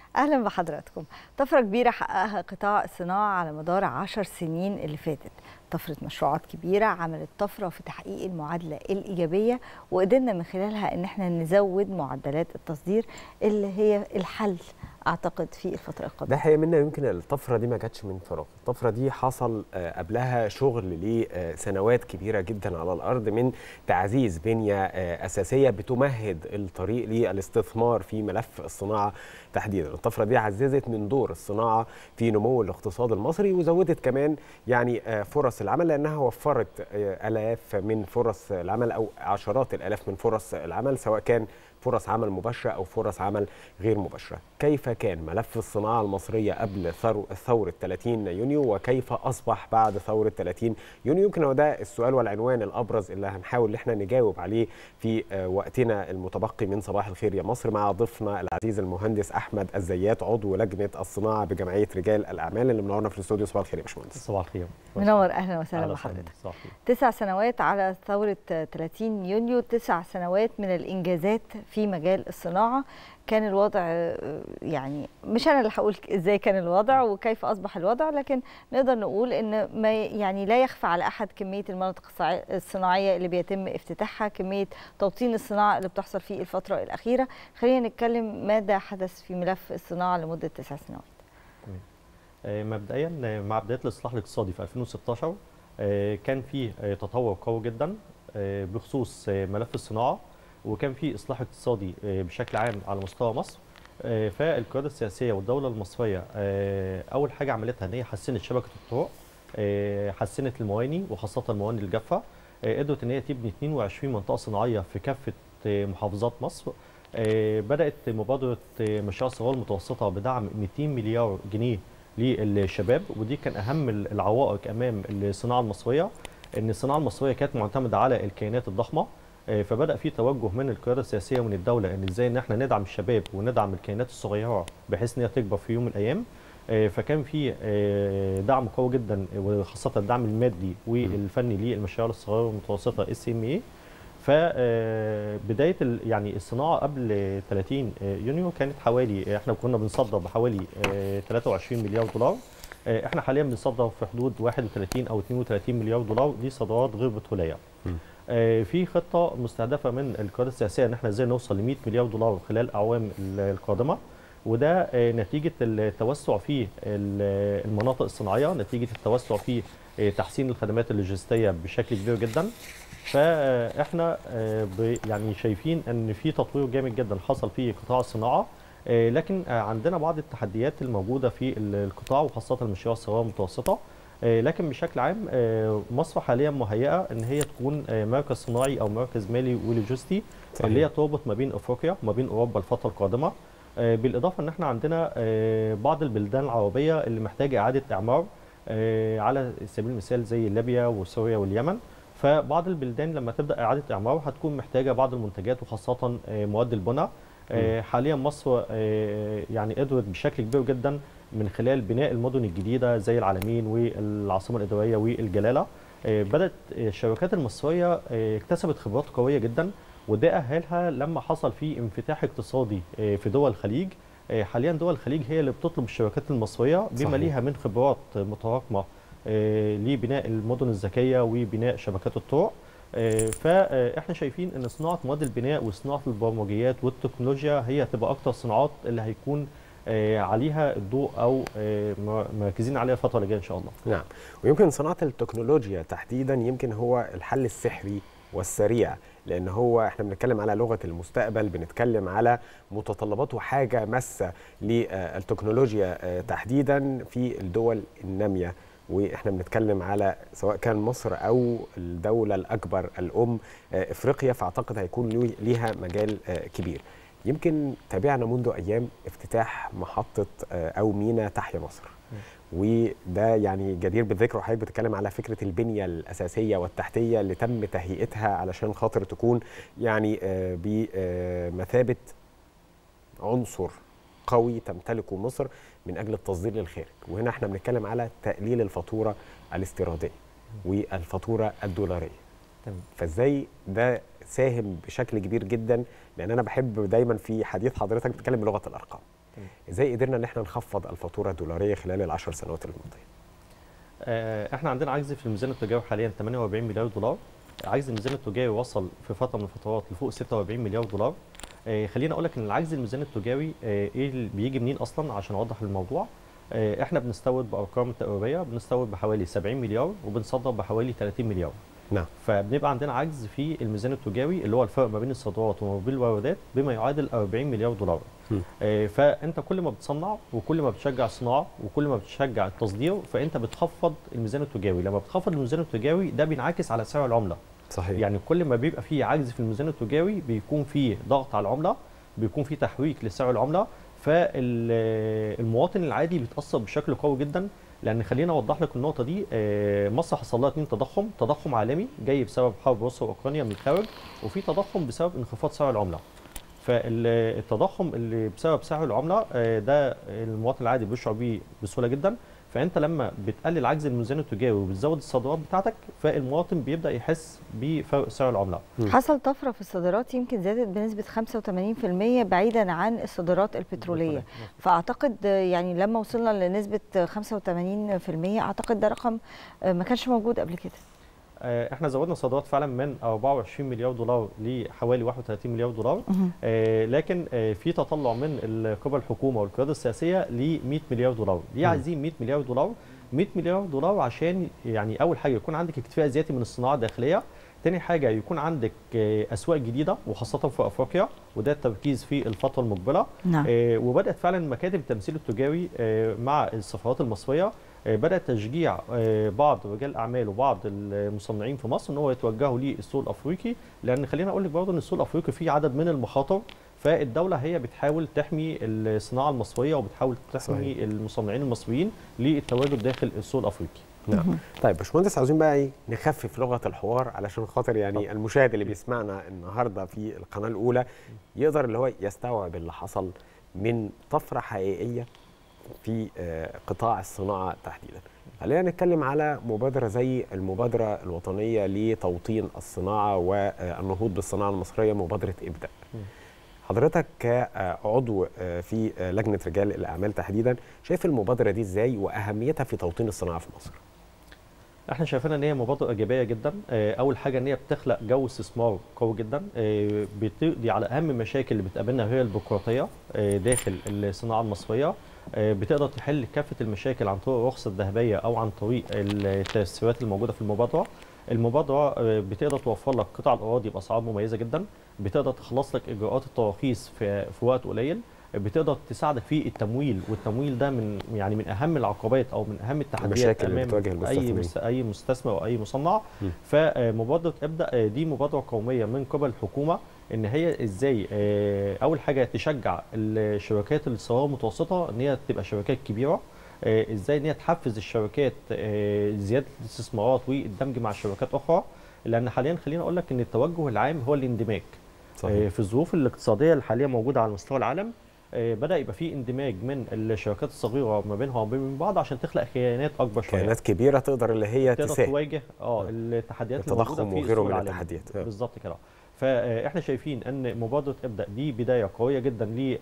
اهلا بحضراتكم طفره كبيره حققها قطاع الصناعه على مدار عشر سنين اللي فاتت طفره مشروعات كبيره عملت طفره في تحقيق المعادله الايجابيه وقدرنا من خلالها ان احنا نزود معدلات التصدير اللي هي الحل اعتقد في الفتره القادمه ده حقيقه منا يمكن الطفره دي ما جاتش من فراغ الطفره دي حصل قبلها شغل لسنوات كبيره جدا على الارض من تعزيز بنيه اساسيه بتمهد الطريق للاستثمار في ملف الصناعه تحديدا الطفره دي عززت من دور الصناعه في نمو الاقتصاد المصري وزودت كمان يعني فرص العمل لانها وفرت الاف من فرص العمل او عشرات الالاف من فرص العمل سواء كان فرص عمل مباشره او فرص عمل غير مباشره كيف كان ملف الصناعه المصريه قبل ثوره 30 يونيو وكيف اصبح بعد ثوره 30 يونيو يمكن هو ده السؤال والعنوان الابرز اللي هنحاول ان احنا نجاوب عليه في وقتنا المتبقي من صباح الخير يا مصر مع ضيفنا العزيز المهندس احمد الزيات عضو لجنه الصناعه بجمعيه رجال الاعمال اللي منورنا في الاستوديو صباح الخير يا باشمهندس صباح الخير منور اهلا وسهلا بحضرتك تسع سنوات على ثوره 30 يونيو تسع سنوات من الانجازات في مجال الصناعه كان الوضع يعني مش انا اللي هقول ازاي كان الوضع وكيف اصبح الوضع لكن نقدر نقول ان ما يعني لا يخفى على احد كميه المناطق الصناعيه اللي بيتم افتتاحها كميه توطين الصناعه اللي بتحصل في الفتره الاخيره خلينا نتكلم ماذا حدث في ملف الصناعه لمده تسع سنوات مبدئيا مع بدايه الاصلاح الاقتصادي في 2016 كان في تطور قوي جدا بخصوص ملف الصناعه وكان في اصلاح اقتصادي بشكل عام على مستوى مصر فالقياده السياسيه والدوله المصريه اول حاجه عملتها ان هي حسنت شبكه الطرق حسنت المواني وخاصه المواني الجافه قدرت ان هي تبني 22 منطقه صناعيه في كافه محافظات مصر بدات مبادره مشروع الصغار المتوسطه بدعم 200 مليار جنيه للشباب ودي كان اهم العوائق امام الصناعه المصريه ان الصناعه المصريه كانت معتمده على الكيانات الضخمه فبدا في توجه من القياده السياسيه ومن الدوله ان ازاي ان احنا ندعم الشباب وندعم الكيانات الصغيره بحيث ان هي تكبر في يوم من الايام فكان في دعم قوي جدا وخاصه الدعم المادي والفني للمشاريع الصغيره والمتوسطه اس ام اي فبدايه يعني الصناعه قبل 30 يونيو كانت حوالي احنا كنا بنصدر بحوالي 23 مليار دولار احنا حاليا بنصدر في حدود 31 او 32 مليار دولار دي صادرات غير بتروليه في خطه مستهدفه من القياده السياسيه ان احنا ازاي نوصل ل 100 مليار دولار خلال الاعوام القادمه وده نتيجه التوسع في المناطق الصناعيه نتيجه التوسع في تحسين الخدمات اللوجستيه بشكل كبير جدا فاحنا يعني شايفين ان في تطوير جامد جدا حصل في قطاع الصناعه لكن عندنا بعض التحديات الموجوده في القطاع وخاصه المشاريع الصغيره والمتوسطه لكن بشكل عام مصر حاليا مهيئه ان هي تكون مركز صناعي او مركز مالي ولوجستي اللي هي تربط ما بين افريقيا وما بين اوروبا الفتره القادمه بالاضافه ان احنا عندنا بعض البلدان العربيه اللي محتاجه اعاده اعمار على سبيل المثال زي ليبيا وسوريا واليمن فبعض البلدان لما تبدا اعاده اعمار هتكون محتاجه بعض المنتجات وخاصه مواد البناء حاليا مصر يعني قدرت بشكل كبير جدا من خلال بناء المدن الجديده زي العالمين والعاصمه الاداريه والجلاله بدات الشركات المصريه اكتسبت خبرات قويه جدا وده اهلها لما حصل في انفتاح اقتصادي في دول الخليج حاليا دول الخليج هي اللي بتطلب الشركات المصريه بما صحيح. ليها من خبرات متراكمه لبناء المدن الذكيه وبناء شبكات الطرق فاحنا شايفين ان صناعه مواد البناء وصناعه البرمجيات والتكنولوجيا هي هتبقى اكتر صناعات اللي هيكون عليها الضوء او مركزين عليها الفتره اللي جايه ان شاء الله. نعم ويمكن صناعه التكنولوجيا تحديدا يمكن هو الحل السحري والسريع لان هو احنا بنتكلم على لغه المستقبل بنتكلم على متطلبات وحاجه ماسه للتكنولوجيا تحديدا في الدول الناميه واحنا بنتكلم على سواء كان مصر او الدوله الاكبر الام افريقيا فاعتقد هيكون ليها مجال كبير يمكن تابعنا منذ ايام افتتاح محطه او مينا تحيا مصر وده يعني جدير بالذكر وحضرتك بتتكلم على فكره البنيه الاساسيه والتحتيه اللي تم تهيئتها علشان خاطر تكون يعني بمثابه عنصر قوي تمتلكه مصر من اجل التصدير للخارج وهنا احنا بنتكلم على تقليل الفاتوره الاستيراديه والفاتوره الدولاريه تمام فازاي ده ساهم بشكل كبير جدا لان انا بحب دايما في حديث حضرتك بتتكلم بلغه الارقام ازاي قدرنا ان احنا نخفض الفاتوره الدولاريه خلال العشر سنوات الماضيه احنا عندنا عجز في الميزان التجاري حاليا 48 مليار دولار عجز الميزان التجاري وصل في فتره من الفترات لفوق 46 مليار دولار خليني اقول لك ان العجز الميزان التجاري ايه اللي بيجي منين اصلا عشان اوضح الموضوع احنا بنستورد بارقام تقريبيه بنستورد بحوالي 70 مليار وبنصدر بحوالي 30 مليار نعم فبنبقى عندنا عجز في الميزان التجاري اللي هو الفرق ما بين الصادرات وما بين الواردات بما يعادل 40 مليار دولار آه فانت كل ما بتصنع وكل ما بتشجع الصناعه وكل ما بتشجع التصدير فانت بتخفض الميزان التجاري لما بتخفض الميزان التجاري ده بينعكس على سعر العمله صحيح يعني كل ما بيبقى فيه عجز في الميزان التجاري بيكون فيه ضغط على العمله بيكون فيه تحريك لسعر العمله فالمواطن العادي بيتاثر بشكل قوي جدا لان خلينا اوضح لك النقطه دي مصر حصل لها اثنين تضخم تضخم عالمي جاي بسبب حرب روسيا واوكرانيا من الخارج وفي تضخم بسبب انخفاض سعر العمله فالتضخم اللي بسبب سعر العمله ده المواطن العادي بيشعر بيه بسهوله جدا فانت لما بتقلل عجز الميزان التجاري وبتزود الصادرات بتاعتك فالمواطن بيبدا يحس بفرق سعر العمله حصل طفره في الصادرات يمكن زادت بنسبه 85% بعيدا عن الصادرات البتروليه فاعتقد يعني لما وصلنا لنسبه 85% اعتقد ده رقم ما كانش موجود قبل كده احنا زودنا صادرات فعلا من 24 مليار دولار لحوالي 31 مليار دولار آه لكن آه في تطلع من قبل الحكومه والقياده السياسيه ل 100 مليار دولار ليه عايزين 100 مليار دولار 100 مليار دولار عشان يعني اول حاجه يكون عندك اكتفاء ذاتي من الصناعه الداخليه تاني حاجة يكون عندك أسواق جديدة وخاصة في أفريقيا وده التركيز في الفترة المقبلة نعم. آه وبدأت فعلا مكاتب التمثيل التجاري آه مع السفارات المصرية بدأ تشجيع بعض رجال الاعمال وبعض المصنعين في مصر ان هو يتوجهوا للسوق الافريقي لان خلينا اقول لك برضه ان السوق الافريقي فيه عدد من المخاطر فالدوله هي بتحاول تحمي الصناعه المصريه وبتحاول تحمي صحيح. المصنعين المصريين للتواجد داخل السوق الافريقي. نعم طيب باشمهندس عاوزين بقى ايه نخفف لغه الحوار علشان خاطر يعني طبعا. المشاهد اللي بيسمعنا النهارده في القناه الاولى يقدر اللي هو يستوعب اللي حصل من طفره حقيقيه في قطاع الصناعه تحديدا. خلينا نتكلم على مبادره زي المبادره الوطنيه لتوطين الصناعه والنهوض بالصناعه المصريه مبادره ابدا. حضرتك كعضو في لجنه رجال الاعمال تحديدا شايف المبادره دي ازاي واهميتها في توطين الصناعه في مصر؟ احنا شايفينها ان هي مبادره ايجابيه جدا اول حاجه ان هي بتخلق جو استثمار قوي جدا بتقضي على اهم المشاكل اللي بتقابلنا وهي البيروقراطيه داخل الصناعه المصريه بتقدر تحل كافه المشاكل عن طريق الرخصه الذهبيه او عن طريق التسهيلات الموجوده في المبادره المبادره بتقدر توفر لك قطع الاراضي باسعار مميزه جدا بتقدر تخلص لك اجراءات التراخيص في, في وقت قليل بتقدر تساعدك في التمويل والتمويل ده من يعني من اهم العقبات او من اهم التحديات امام اي اي مستثمر او اي مصنع فمبادره ابدا دي مبادره قوميه من قبل الحكومه ان هي ازاي اول حاجه تشجع الشركات الصغيره والمتوسطه ان هي تبقى شركات كبيره ازاي ان هي تحفز الشركات زياده الاستثمارات والدمج مع شركات اخرى لان حاليا خليني اقول لك ان التوجه العام هو الاندماج صحيح. في الظروف الاقتصاديه اللي حاليا موجوده على مستوى العالم بدا يبقى في اندماج من الشركات الصغيره ما بينها وبين بعض عشان تخلق كيانات اكبر شويه كيانات كبيره تقدر اللي هي تقدر تساهم تواجه اه التحديات التضخم وغيره من التحديات بالظبط كده فاحنا شايفين ان مبادره ابدا دي بدايه قويه جدا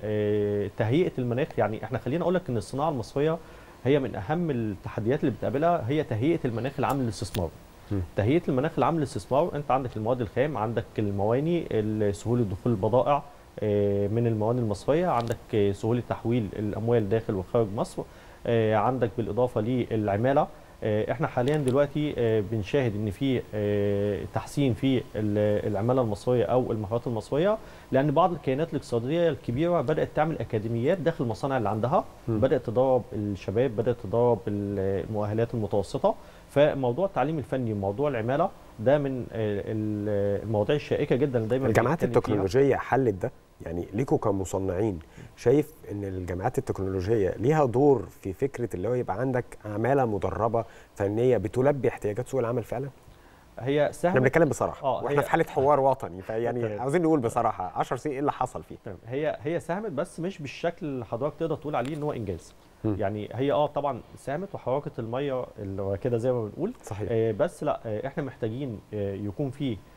لتهيئه المناخ يعني احنا خلينا اقول لك ان الصناعه المصريه هي من اهم التحديات اللي بتقابلها هي تهيئه المناخ العام للاستثمار تهيئه المناخ العام للاستثمار انت عندك المواد الخام عندك المواني سهوله دخول البضائع من الموانئ المصريه عندك سهوله تحويل الاموال داخل وخارج مصر عندك بالاضافه للعماله احنا حاليا دلوقتي بنشاهد ان في تحسين في العماله المصريه او المهارات المصريه لان بعض الكيانات الاقتصاديه الكبيره بدات تعمل اكاديميات داخل المصانع اللي عندها م. بدات تدرب الشباب بدات تدرب المؤهلات المتوسطه فموضوع التعليم الفني وموضوع العماله ده من المواضيع الشائكه جدا دايما الجامعات التكنولوجيه حلت ده يعني ليكوا كمصنعين شايف ان الجامعات التكنولوجيه ليها دور في فكره اللي هو يبقى عندك عماله مدربه فنيه بتلبي احتياجات سوق العمل فعلا؟ هي سهمت احنا بنتكلم بصراحه آه واحنا في حاله حوار وطني فيعني عاوزين نقول بصراحه 10 سنين ايه اللي حصل فيه؟ هي هي ساهمت بس مش بالشكل اللي حضرتك تقدر تقول عليه ان هو انجاز م. يعني هي اه طبعا ساهمت وحركت الميه اللي هو كده زي ما بنقول صحيح آه بس لا آه احنا محتاجين آه يكون في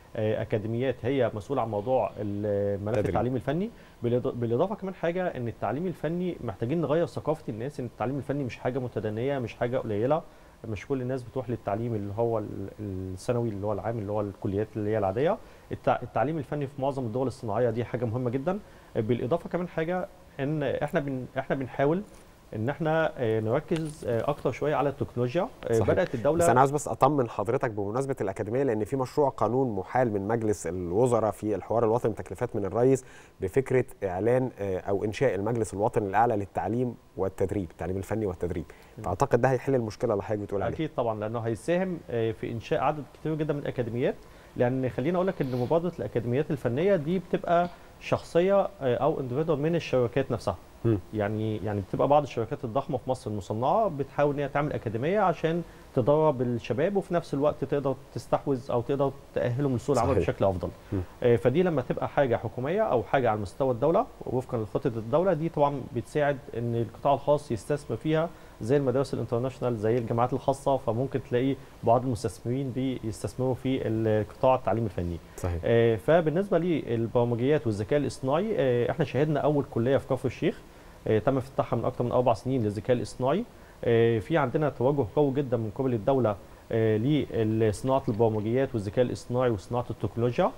اكاديميات هي مسؤوله عن موضوع ملف التعليم الفني بالاضافه كمان حاجه ان التعليم الفني محتاجين نغير ثقافه الناس ان التعليم الفني مش حاجه متدنيه مش حاجه قليله مش كل الناس بتروح للتعليم اللي هو الثانوي اللي هو العام اللي هو الكليات اللي هي العاديه التعليم الفني في معظم الدول الصناعيه دي حاجه مهمه جدا بالاضافه كمان حاجه ان احنا بن احنا بنحاول ان احنا نركز اكتر شويه على التكنولوجيا صحيح. بدات الدوله بس انا عاوز بس اطمن حضرتك بمناسبه الاكاديميه لان في مشروع قانون محال من مجلس الوزراء في الحوار الوطني تكليفات من الرئيس بفكره اعلان او انشاء المجلس الوطني الاعلى للتعليم والتدريب التعليم الفني والتدريب فاعتقد ده هيحل المشكله اللي حضرتك بتقول عليها اكيد طبعا لانه هيساهم في انشاء عدد كتير جدا من الاكاديميات لان خليني اقول لك ان مبادره الاكاديميات الفنيه دي بتبقى شخصيه او اندفيدوال من الشركات نفسها م. يعني يعني بتبقى بعض الشركات الضخمه في مصر المصنعه بتحاول ان هي تعمل اكاديميه عشان تدرب الشباب وفي نفس الوقت تقدر تستحوذ او تقدر تاهلهم لسوق العمل بشكل افضل م. فدي لما تبقى حاجه حكوميه او حاجه على مستوى الدوله وفقا لخطه الدوله دي طبعا بتساعد ان القطاع الخاص يستثمر فيها زي المدارس الانترناشونال زي الجامعات الخاصه فممكن تلاقي بعض المستثمرين بيستثمروا في القطاع التعليم الفني صحيح. آه فبالنسبه للبرمجيات والذكاء الاصطناعي آه احنا شهدنا اول كليه في كفر الشيخ آه تم افتتاحها من اكثر من اربع سنين للذكاء الاصطناعي آه في عندنا توجه قوي جدا من قبل الدوله آه لصناعه البرمجيات والذكاء الاصطناعي وصناعه التكنولوجيا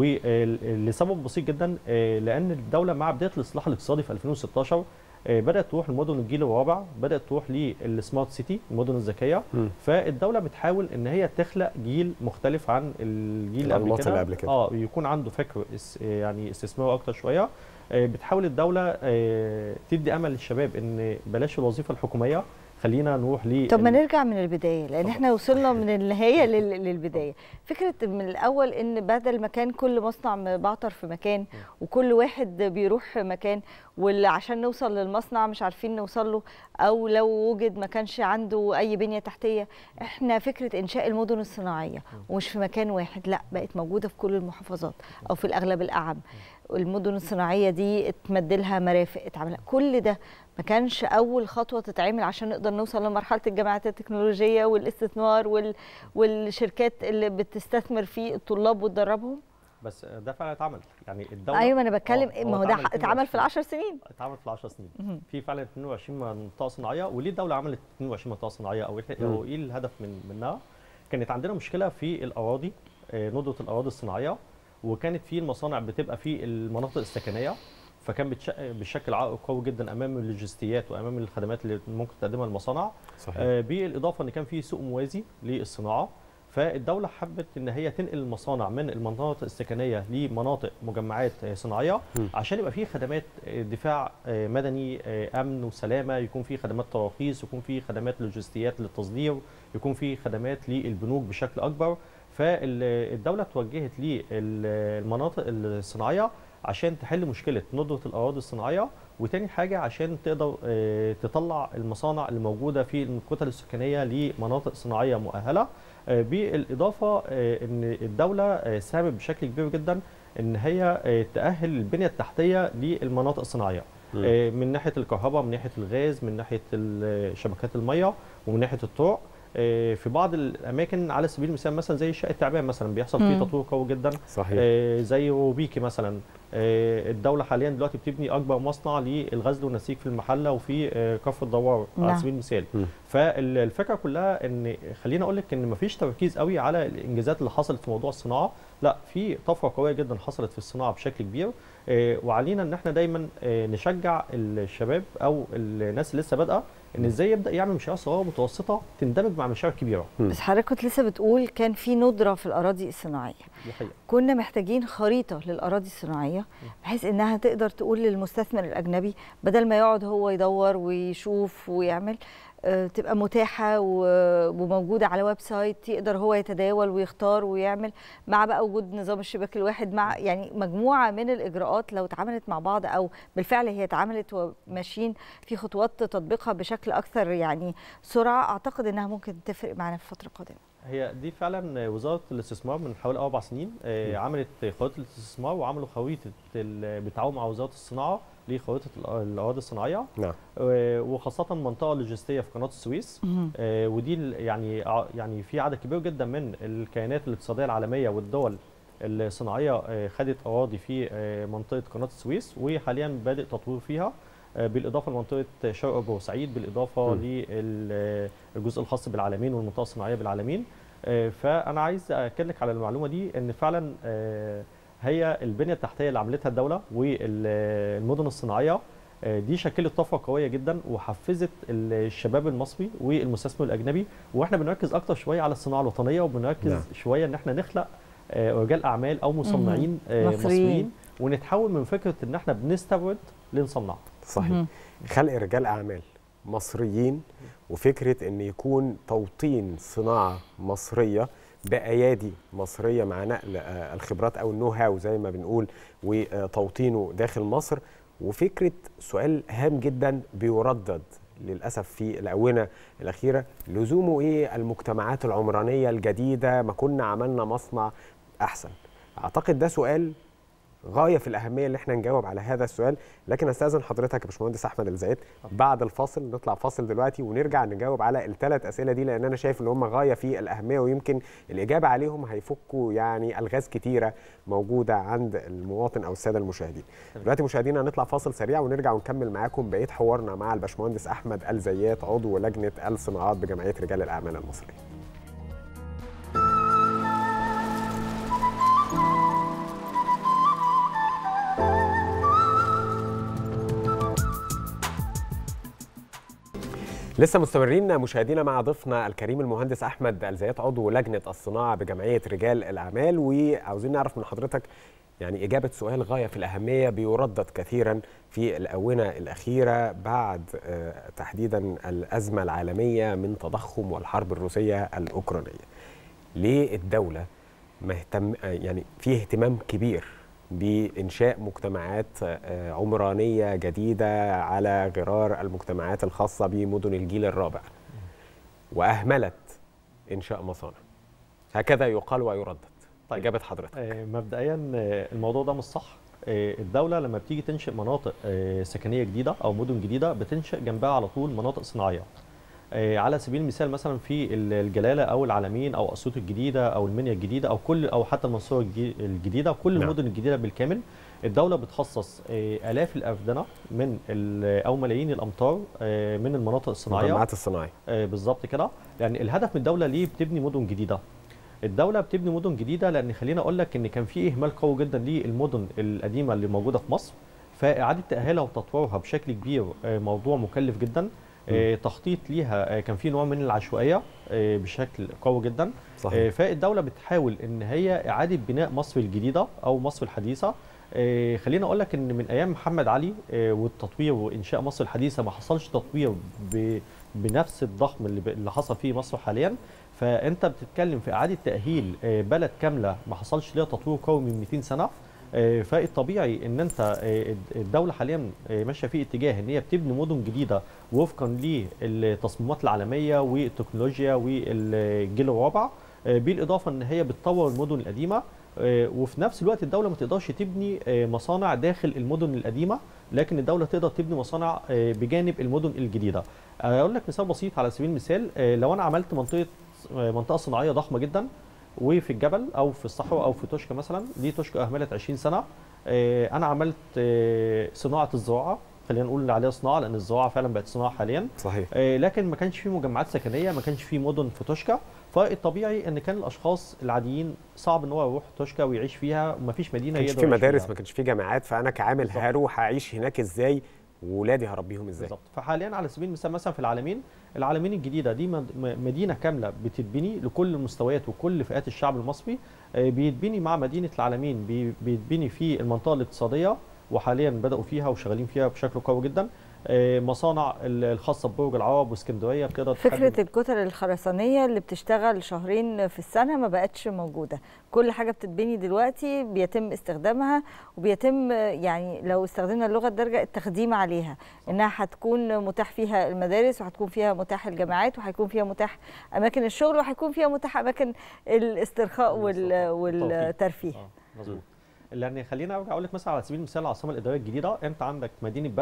ولسبب بسيط جدا آه لان الدوله مع بدايه الاصلاح الاقتصادي في 2016 بدات تروح لمدن الجيل الرابع بدات تروح للسمارت سيتي المدن الذكيه م. فالدوله بتحاول ان هي تخلق جيل مختلف عن الجيل اللي قبل كده قبل كده اه يكون عنده فكر يعني استثمار اكتر شويه بتحاول الدوله تدي امل للشباب ان بلاش الوظيفه الحكوميه خلينا نروح ل طب ما نرجع من البدايه لان احنا وصلنا من النهايه للبدايه فكره من الاول ان بدل ما كان كل مصنع مبعتر في مكان وكل واحد بيروح مكان واللي عشان نوصل للمصنع مش عارفين نوصل له او لو وجد ما كانش عنده اي بنيه تحتيه احنا فكره انشاء المدن الصناعيه ومش في مكان واحد لا بقت موجوده في كل المحافظات او في الاغلب الاعم المدن الصناعيه دي اتمد لها مرافق اتعمل كل ده ما كانش اول خطوه تتعمل عشان نقدر نوصل لمرحله الجامعات التكنولوجيه والاستثمار وال... والشركات اللي بتستثمر في الطلاب وتدربهم بس ده فعلا اتعمل يعني الدوله ايوه انا بتكلم ما هو ده اتعمل في ال10 سنين اتعمل في ال10 سنين في فعلا 22 منطقه صناعيه وليه الدوله عملت 22 منطقه صناعيه او ايه ايه الهدف من منها كانت عندنا مشكله في الاراضي ندره الاراضي الصناعيه وكانت في المصانع بتبقى في المناطق السكنيه فكان بيشكل عائق قوي جدا امام اللوجستيات وامام الخدمات اللي ممكن تقدمها المصانع صحيح. آه بالاضافه ان كان في سوق موازي للصناعه فالدوله حبت ان هي تنقل المصانع من المناطق السكنيه لمناطق مجمعات صناعيه م. عشان يبقى في خدمات دفاع مدني امن وسلامه يكون في خدمات تراخيص يكون في خدمات لوجستيات للتصدير يكون في خدمات للبنوك بشكل اكبر فالدوله توجهت للمناطق الصناعيه عشان تحل مشكله ندره الاراضي الصناعيه وتاني حاجه عشان تقدر تطلع المصانع اللي موجوده في الكتل السكنيه لمناطق صناعيه مؤهله بالاضافه ان الدوله ساهمت بشكل كبير جدا ان هي تاهل البنيه التحتيه للمناطق الصناعيه من ناحيه الكهرباء من ناحيه الغاز من ناحيه شبكات الميه ومن ناحيه الطرق في بعض الاماكن على سبيل المثال مثلا زي شقه تعبان مثلا بيحصل فيه تطوير قوي جدا صحيح. زي روبيكي مثلا الدوله حاليا دلوقتي بتبني اكبر مصنع للغزل والنسيج في المحله وفي كفر الدوار نعم. على سبيل المثال فالفكره كلها ان خليني اقول لك ان مفيش تركيز قوي على الانجازات اللي حصلت في موضوع الصناعه لا في طفره قويه جدا حصلت في الصناعه بشكل كبير وعلينا ان احنا دايما نشجع الشباب او الناس اللي لسه بادئه ان ازاي يبدا يعمل مشاريع صغيره ومتوسطه تندمج مع مشاريع كبيره بس حضرتك كنت لسه بتقول كان في ندره في الاراضي الصناعيه دي حقيقة. كنا محتاجين خريطه للاراضي الصناعيه بحيث انها تقدر تقول للمستثمر الاجنبي بدل ما يقعد هو يدور ويشوف ويعمل تبقى متاحه وموجوده على ويب سايت يقدر هو يتداول ويختار ويعمل مع بقى وجود نظام الشباك الواحد مع يعني مجموعه من الاجراءات لو اتعملت مع بعض او بالفعل هي اتعملت وماشيين في خطوات تطبيقها بشكل اكثر يعني سرعه اعتقد انها ممكن تفرق معنا في الفتره القادمه. هي دي فعلا وزاره الاستثمار من حوالي اربع سنين عملت خريطه الاستثمار وعملوا خريطه بالتعاون مع وزاره الصناعه لخريطه الاراضي الصناعيه نعم وخاصه منطقه لوجستيه في قناه السويس ودي يعني يعني في عدد كبير جدا من الكيانات الاقتصاديه العالميه والدول الصناعيه خدت اراضي في منطقه قناه السويس وحاليا بادئ تطوير فيها بالاضافه لمنطقه شرق بورسعيد بالاضافه للجزء الخاص بالعالمين والمنطقه الصناعيه بالعالمين فانا عايز اكلمك على المعلومه دي ان فعلا هي البنيه التحتيه اللي عملتها الدوله والمدن الصناعيه دي شكلت طفره قويه جدا وحفزت الشباب المصري والمستثمر الاجنبي واحنا بنركز اكتر شويه على الصناعه الوطنيه وبنركز نعم. شويه ان احنا نخلق رجال اعمال او مصنعين مصريين. مصريين ونتحول من فكره ان احنا بنستورد لنصنع صحيح خلق رجال اعمال مصريين وفكره ان يكون توطين صناعه مصريه بايادي مصريه مع نقل الخبرات او النو هاو زي ما بنقول وتوطينه داخل مصر وفكره سؤال هام جدا بيردد للاسف في الاونه الاخيره لزومه ايه المجتمعات العمرانيه الجديده ما كنا عملنا مصنع احسن اعتقد ده سؤال غايه في الاهميه اللي احنا نجاوب على هذا السؤال لكن استاذن حضرتك يا باشمهندس احمد الزايد بعد الفاصل نطلع فاصل دلوقتي ونرجع نجاوب على الثلاث اسئله دي لان انا شايف ان هم غايه في الاهميه ويمكن الاجابه عليهم هيفكوا يعني الغاز كتيره موجوده عند المواطن او الساده المشاهدين دلوقتي مشاهدينا هنطلع فاصل سريع ونرجع ونكمل معاكم بقيه حوارنا مع الباشمهندس احمد الزيات عضو لجنه الصناعات بجمعيه رجال الاعمال المصريه لسه مستمرين مشاهدينا مع ضيفنا الكريم المهندس احمد الزيات عضو لجنه الصناعه بجمعيه رجال الاعمال وعاوزين نعرف من حضرتك يعني اجابه سؤال غايه في الاهميه بيردد كثيرا في الاونه الاخيره بعد تحديدا الازمه العالميه من تضخم والحرب الروسيه الاوكرانيه. ليه الدوله مهتم يعني في اهتمام كبير بإنشاء مجتمعات عمرانية جديدة على غرار المجتمعات الخاصة بمدن الجيل الرابع وأهملت إنشاء مصانع هكذا يقال ويردد طيب. إجابة حضرتك مبدئيا الموضوع ده مش صح الدولة لما بتيجي تنشئ مناطق سكنية جديدة أو مدن جديدة بتنشئ جنبها على طول مناطق صناعية على سبيل المثال مثلا في الجلاله او العلمين او اسيوط الجديده او المنيا الجديده او كل او حتى المنصوره الجديده كل نعم. المدن الجديده بالكامل الدوله بتخصص الاف الافدنه من او ملايين الامتار من المناطق الصناعيه المجمعات الصناعيه بالظبط كده يعني الهدف من الدوله ليه بتبني مدن جديده الدوله بتبني مدن جديده لان خلينا اقول لك ان كان في اهمال قوي جدا للمدن القديمه اللي موجوده في مصر فاعاده تاهيلها وتطويرها بشكل كبير موضوع مكلف جدا آه تخطيط ليها آه كان في نوع من العشوائيه آه بشكل قوي جدا صحيح. فالدوله بتحاول ان هي اعاده بناء مصر الجديده او مصر الحديثه خلينا اقول لك ان من ايام محمد علي والتطوير وانشاء مصر الحديثه ما حصلش تطوير بنفس الضخم اللي, اللي حصل فيه مصر حاليا فانت بتتكلم في اعاده تاهيل بلد كامله ما حصلش ليها تطوير قوي من 200 سنه فالطبيعي ان انت الدوله حاليا ماشيه في اتجاه ان هي بتبني مدن جديده وفقا للتصميمات العالميه والتكنولوجيا والجيل الرابع بالاضافه ان هي بتطور المدن القديمه وفي نفس الوقت الدوله ما تقدرش تبني مصانع داخل المدن القديمه لكن الدوله تقدر تبني مصانع بجانب المدن الجديده اقول لك مثال بسيط على سبيل المثال لو انا عملت منطقه منطقه صناعيه ضخمه جدا وفي الجبل او في الصحراء او في توشكا مثلا دي توشكا اهملت 20 سنه انا عملت صناعه الزراعه خلينا نقول عليها صناعه لان الزراعه فعلا بقت صناعه حاليا صحيح لكن ما كانش في مجمعات سكنيه ما كانش في مدن في توشكا فالطبيعي ان كان الاشخاص العاديين صعب ان هو يروح توشكا ويعيش فيها وما فيش مدينه ما كانش في مدارس ما كانش في جامعات فانا كعامل بالزبط. هروح اعيش هناك ازاي وولادي هربيهم ازاي بالظبط فحاليا على سبيل المثال مثلا في العالمين العالمين الجديده دي مدينه كامله بتتبني لكل المستويات وكل فئات الشعب المصري بيتبني مع مدينه العالمين بيتبني في المنطقه الاقتصاديه وحاليا بداوا فيها وشغالين فيها بشكل قوي جدا مصانع الخاصه ببرج العرب واسكندريه بتقدر فكره الكتل الخرسانيه اللي بتشتغل شهرين في السنه ما بقتش موجوده كل حاجه بتتبني دلوقتي بيتم استخدامها وبيتم يعني لو استخدمنا اللغه الدارجه التخديم عليها انها هتكون متاح فيها المدارس وهتكون فيها متاح الجامعات وهيكون فيها متاح اماكن الشغل وهيكون فيها متاح اماكن الاسترخاء والترفيه مظبوط لان خلينا ارجع اقول لك مثلا على سبيل المثال العاصمه الاداريه الجديده انت عندك مدينه بدر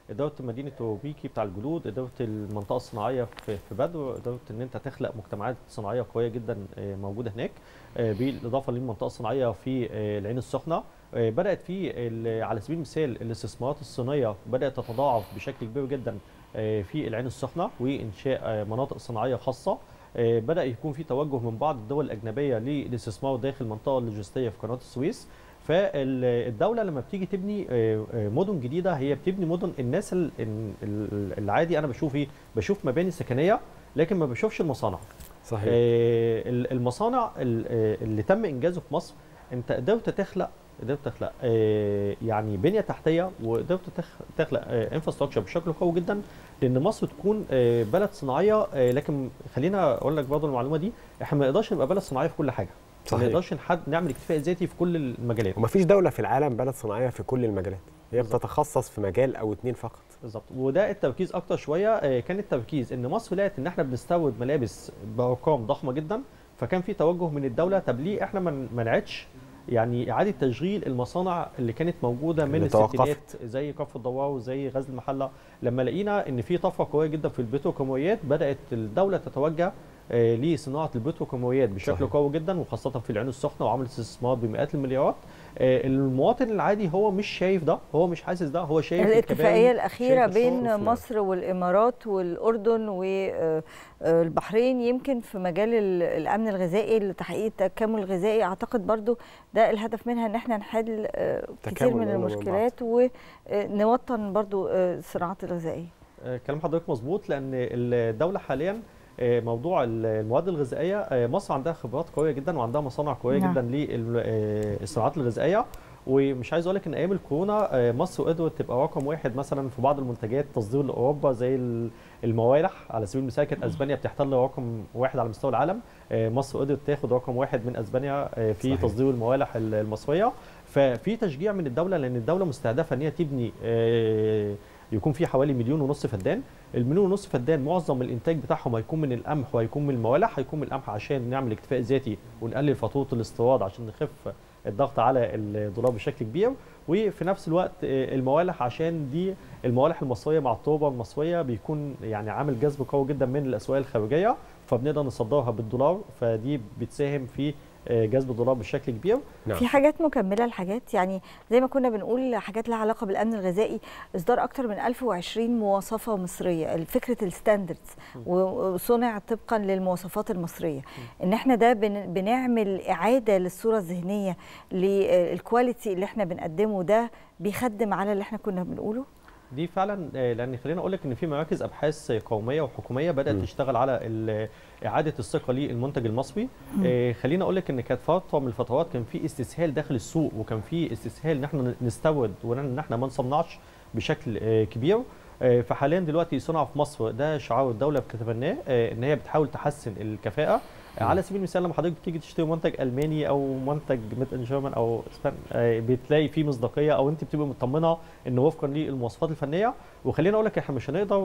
اداره مدينه اوروبيكي بتاع الجلود اداره المنطقه الصناعيه في في بدر اداره ان انت تخلق مجتمعات صناعيه قويه جدا موجوده هناك بالاضافه للمنطقه الصناعيه في العين السخنه بدات في على سبيل المثال الاستثمارات الصينيه بدات تتضاعف بشكل كبير جدا في العين السخنه وانشاء مناطق صناعيه خاصه بدا يكون في توجه من بعض الدول الاجنبيه للاستثمار داخل المنطقه اللوجستيه في قناه السويس فالدوله لما بتيجي تبني مدن جديده هي بتبني مدن الناس العادي انا بشوف ايه بشوف مباني سكنيه لكن ما بشوفش المصانع صحيح المصانع اللي تم انجازه في مصر انت قدرت تخلق قدرت تخلق يعني بنيه تحتيه وقدرت تخلق انفراستراكشر بشكل قوي جدا لان مصر تكون بلد صناعيه لكن خلينا اقول لك برضه المعلومه دي احنا ما نقدرش نبقى بلد صناعيه في كل حاجه صحيح. ما نقدرش حد نعمل اكتفاء ذاتي في كل المجالات ومفيش دوله في العالم بلد صناعيه في كل المجالات هي بالزبط. بتتخصص في مجال او اتنين فقط بالظبط وده التركيز اكتر شويه كان التركيز ان مصر لقت ان احنا بنستورد ملابس بارقام ضخمه جدا فكان في توجه من الدوله طب ليه احنا ما منعتش يعني اعاده تشغيل المصانع اللي كانت موجوده من الستينات زي كفر الدوار وزي غزل المحله لما لقينا ان في طفره قويه جدا في البتروكيماويات بدات الدوله تتوجه آه لصناعه البتروكيماويات بشكل صحيح. قوي جدا وخاصه في العين السخنه وعملت استثمارات بمئات المليارات آه المواطن العادي هو مش شايف ده هو مش حاسس ده هو شايف الاتفاقيه الاخيره بين مصر والامارات والاردن والبحرين يمكن في مجال الامن الغذائي لتحقيق التكامل الغذائي اعتقد برضو ده الهدف منها ان احنا نحل كتير من المشكلات ونوطن برضو الصناعات الغذائيه كلام حضرتك مظبوط لان الدوله حاليا موضوع المواد الغذائيه مصر عندها خبرات قويه جدا وعندها مصانع قويه نعم. جدا للصناعات الغذائيه ومش عايز اقول لك ان ايام الكورونا مصر قدرت تبقى رقم واحد مثلا في بعض المنتجات تصدير لاوروبا زي الموالح على سبيل المثال كانت اسبانيا بتحتل رقم واحد على مستوى العالم مصر قدرت تاخد رقم واحد من اسبانيا في صحيح. تصدير الموالح المصريه ففي تشجيع من الدوله لان الدوله مستهدفه ان هي تبني يكون في حوالي مليون ونص فدان المليون ونص فدان معظم الانتاج بتاعهم هيكون من القمح وهيكون من الموالح هيكون من القمح عشان نعمل اكتفاء ذاتي ونقلل فاتوره الاستيراد عشان نخف الضغط على الدولار بشكل كبير وفي نفس الوقت الموالح عشان دي الموالح المصريه مع التربه المصريه بيكون يعني عامل جذب قوي جدا من الاسواق الخارجيه فبنقدر نصدرها بالدولار فدي بتساهم في جذب الدولار بشكل كبير نعم. في حاجات مكمله لحاجات يعني زي ما كنا بنقول حاجات لها علاقه بالامن الغذائي اصدار اكثر من 1020 مواصفه مصريه فكره الستاندردز وصنع طبقا للمواصفات المصريه ان احنا ده بنعمل اعاده للصوره الذهنيه للكواليتي اللي احنا بنقدمه ده بيخدم على اللي احنا كنا بنقوله دي فعلا لان خلينا اقول لك ان في مراكز ابحاث قوميه وحكوميه بدات م. تشتغل على اعاده الثقه للمنتج المصري خلينا اقول لك ان كانت فتره من الفترات كان في استسهال داخل السوق وكان في استسهال ان احنا نستورد وان احنا ما نصنعش بشكل كبير فحاليا دلوقتي صنع في مصر ده شعار الدوله بتتبناه ان هي بتحاول تحسن الكفاءه على سبيل المثال لما حضرتك بتيجي تشتري منتج الماني او منتج ميد ان جيرمان او اسبان بتلاقي فيه مصداقيه او انت بتبقى مطمنه انه وفقا للمواصفات الفنيه وخلينا اقول لك احنا مش هنقدر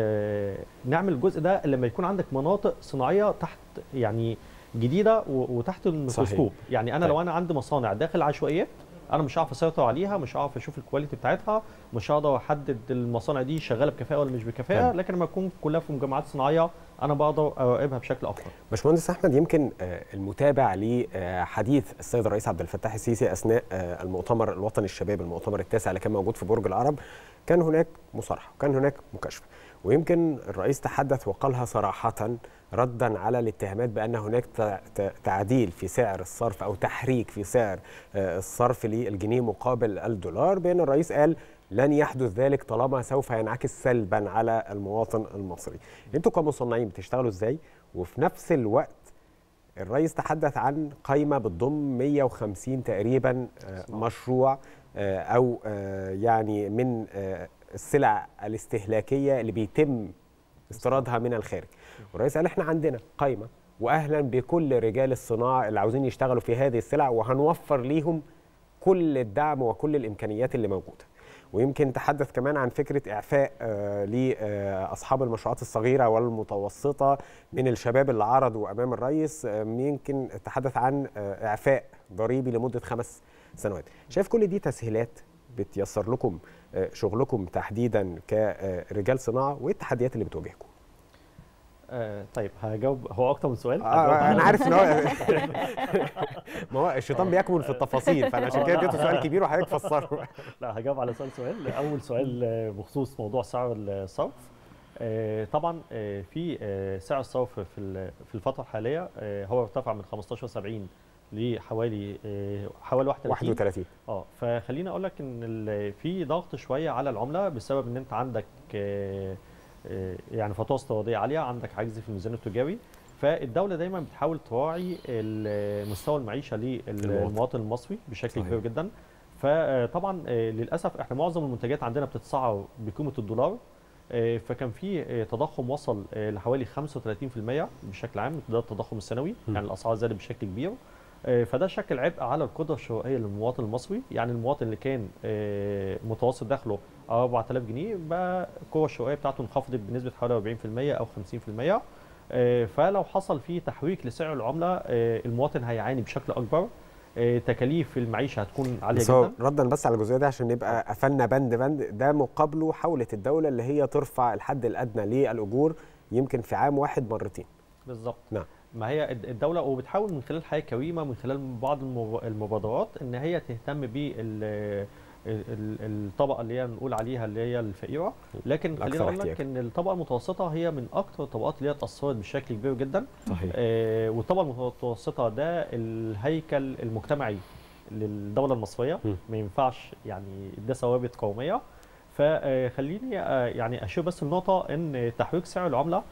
نعمل الجزء ده الا لما يكون عندك مناطق صناعيه تحت يعني جديده وتحت الميكروسكوب يعني انا طيب. لو انا عندي مصانع داخل عشوائيات انا مش هعرف اسيطر عليها مش هعرف اشوف الكواليتي بتاعتها مش هقدر احدد المصانع دي شغاله بكفاءه ولا مش بكفاءه لكن لما تكون كلها في مجمعات صناعيه انا بقدر اراقبها بشكل اكبر. باشمهندس احمد يمكن المتابع لحديث السيد الرئيس عبد الفتاح السيسي اثناء المؤتمر الوطني الشباب المؤتمر التاسع اللي كان موجود في برج العرب كان هناك مصارحه وكان هناك مكاشفه ويمكن الرئيس تحدث وقالها صراحه ردا على الاتهامات بان هناك تعديل في سعر الصرف او تحريك في سعر الصرف للجنيه مقابل الدولار بان الرئيس قال لن يحدث ذلك طالما سوف ينعكس سلبا على المواطن المصري انتوا كمصنعين بتشتغلوا ازاي وفي نفس الوقت الرئيس تحدث عن قائمه بتضم 150 تقريبا مشروع او يعني من السلع الاستهلاكيه اللي بيتم استيرادها من الخارج والرئيس قال احنا عندنا قائمه واهلا بكل رجال الصناعه اللي عاوزين يشتغلوا في هذه السلع وهنوفر ليهم كل الدعم وكل الامكانيات اللي موجوده ويمكن تحدث كمان عن فكره اعفاء آه لاصحاب المشروعات الصغيره والمتوسطه من الشباب اللي عرضوا امام الرئيس آه يمكن تحدث عن آه اعفاء ضريبي لمده خمس سنوات شايف كل دي تسهيلات بتيسر لكم شغلكم تحديدا كرجال صناعه وايه التحديات اللي بتواجهكم آه طيب هجاوب هو اكتر من سؤال آه انا عارف ان هو ما هو الشيطان بيكمن في التفاصيل فانا عشان كده اديته سؤال كبير وحضرتك فسره لا هجاوب على سؤال سؤال اول سؤال بخصوص موضوع سعر الصرف آه طبعا آه في آه سعر الصرف في في الفتره الحاليه هو ارتفع من 15.70 لحوالي حوالي 31 31 اه فخليني اقول لك ان في ضغط شويه على العمله بسبب ان انت عندك يعني فاتوره استيراديه عاليه عندك عجز في الميزان التجاري فالدوله دايما بتحاول تراعي مستوى المعيشه للمواطن المصري بشكل كبير جدا فطبعا للاسف احنا معظم المنتجات عندنا بتتسعر بقيمه الدولار فكان في تضخم وصل لحوالي 35% بشكل عام ده التضخم السنوي يعني الاسعار زادت بشكل كبير فده شكل عبء على القدره الشرائيه للمواطن المصري يعني المواطن اللي كان متوسط دخله 4000 جنيه بقى القوه الشرائيه بتاعته انخفضت بنسبه حوالي 40% او 50% فلو حصل فيه تحريك لسعر العمله المواطن هيعاني بشكل اكبر تكاليف المعيشه هتكون عاليه جدا ردا بس على الجزئيه دي عشان نبقى قفلنا بند بند ده مقابله حاولت الدوله اللي هي ترفع الحد الادنى للاجور يمكن في عام واحد مرتين بالظبط نعم ما هي الدولة وبتحاول من خلال حياة كريمة من خلال بعض المبادرات ان هي تهتم بال الطبقه اللي هي نقول عليها اللي هي الفقيره لكن خليني اقول لك ان الطبقه المتوسطه هي من اكثر الطبقات اللي هي اتاثرت بشكل كبير جدا صحيح آه والطبقه المتوسطه ده الهيكل المجتمعي للدوله المصريه م. ما ينفعش يعني ده ثوابت قوميه فخليني يعني اشير بس النقطه ان تحريك سعر العمله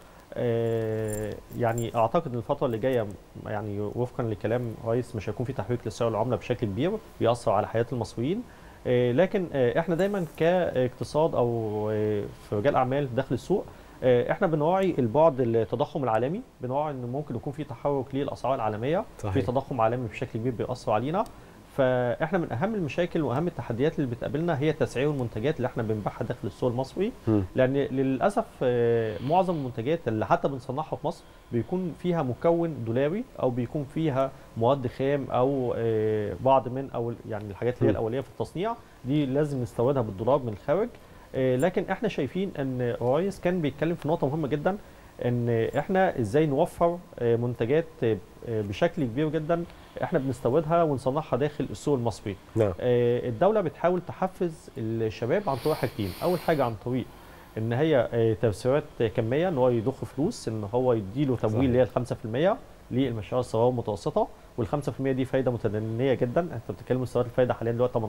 آه يعني اعتقد ان الفتره اللي جايه يعني وفقا لكلام رئيس مش هيكون في تحريك لسعر العمله بشكل كبير بيأثر على حياه المصريين آه لكن آه احنا دايما كاقتصاد او في رجال اعمال داخل السوق احنا بنراعي البعد التضخم العالمي بنراعي ان ممكن يكون في تحرك للاسعار العالميه صحيح. في تضخم عالمي بشكل كبير بيأثر علينا فاحنا من اهم المشاكل واهم التحديات اللي بتقابلنا هي تسعير المنتجات اللي احنا بنبيعها داخل السوق المصري م. لان للاسف معظم المنتجات اللي حتى بنصنعها في مصر بيكون فيها مكون دولاري او بيكون فيها مواد خام او بعض من او يعني الحاجات اللي هي الاوليه في التصنيع دي لازم نستوردها بالدولار من الخارج لكن احنا شايفين ان الرئيس كان بيتكلم في نقطه مهمه جدا ان احنا ازاي نوفر منتجات بشكل كبير جدا احنا بنستوردها ونصنعها داخل السوق المصري نعم. الدوله بتحاول تحفز الشباب عن طريق حاجتين اول حاجه عن طريق ان هي تسعيرات كميه ان هو يضخ فلوس ان هو يديله تمويل اللي هي 5% للمشاريع الصغيره والمتوسطه وال 5% دي فايده متدنيه جدا انت بتتكلم مستويات الفايده حاليا دلوقتي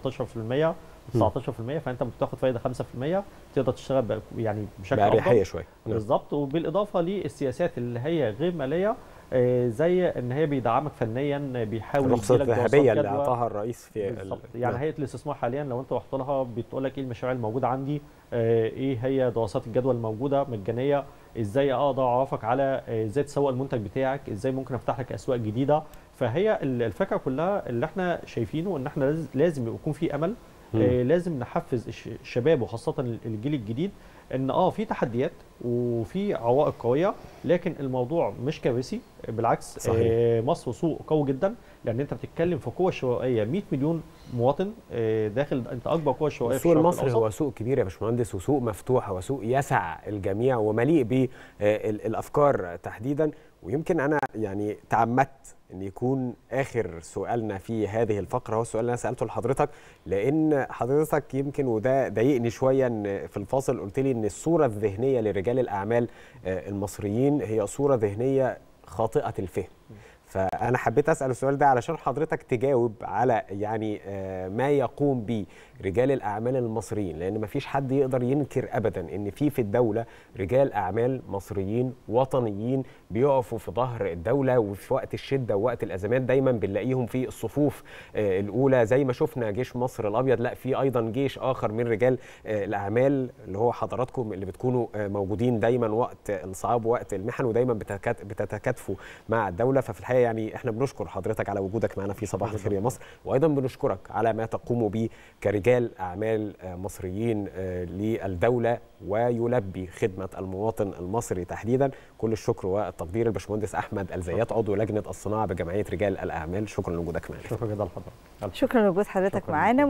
18% 19% فانت بتاخد فايده 5% تقدر تشتغل يعني بشكل بأريحية شويه بالظبط وبالاضافه للسياسات اللي هي غير ماليه زي ان هي بيدعمك فنيا بيحاول الرخصه الذهبيه اللي اعطاها الرئيس في بالظبط يعني هيئه الاستثمار حاليا لو انت رحت لها بتقول لك ايه المشاريع الموجوده عندي ايه هي دراسات الجدوى الموجوده مجانيه ازاي اقدر اعرفك على ازاي تسوق المنتج بتاعك ازاي ممكن افتح لك اسواق جديده فهي الفكره كلها اللي احنا شايفينه ان احنا لازم يكون في امل آه لازم نحفز الشباب وخاصه الجيل الجديد ان اه في تحديات وفي عوائق قويه لكن الموضوع مش كارثي بالعكس صحيح. آه مصر سوق قوي جدا لان انت بتتكلم في قوه شرائيه 100 مليون مواطن آه داخل انت اكبر قوه شرائيه السوق المصري هو سوق كبير يا باشمهندس وسوق مفتوح وسوق يسع الجميع ومليء بالافكار تحديدا ويمكن انا يعني تعمدت ان يكون اخر سؤالنا في هذه الفقره هو السؤال اللي انا سالته لحضرتك لان حضرتك يمكن وده ضايقني شويه ان في الفاصل قلت لي ان الصوره الذهنيه لرجال الاعمال المصريين هي صوره ذهنيه خاطئه الفهم فانا حبيت اسال السؤال ده علشان حضرتك تجاوب على يعني ما يقوم به رجال الاعمال المصريين لان ما فيش حد يقدر ينكر ابدا ان في في الدوله رجال اعمال مصريين وطنيين بيقفوا في ظهر الدوله وفي وقت الشده ووقت الازمات دايما بنلاقيهم في الصفوف الاولى زي ما شفنا جيش مصر الابيض لا في ايضا جيش اخر من رجال الاعمال اللي هو حضراتكم اللي بتكونوا موجودين دايما وقت الصعاب ووقت المحن ودايما بتتكاتفوا مع الدوله ففي الحقيقه يعني احنا بنشكر حضرتك على وجودك معنا في صباح الخير يا مصر وايضا بنشكرك على ما تقوم به كرجال اعمال مصريين للدوله ويلبي خدمه المواطن المصري تحديدا كل الشكر والتقدير الباشمهندس احمد الزيات عضو لجنه الصناعه بجمعيه رجال الاعمال شكرا لوجودك معنا شكرا جدا لحضرتك شكرا لوجود حضرتك معانا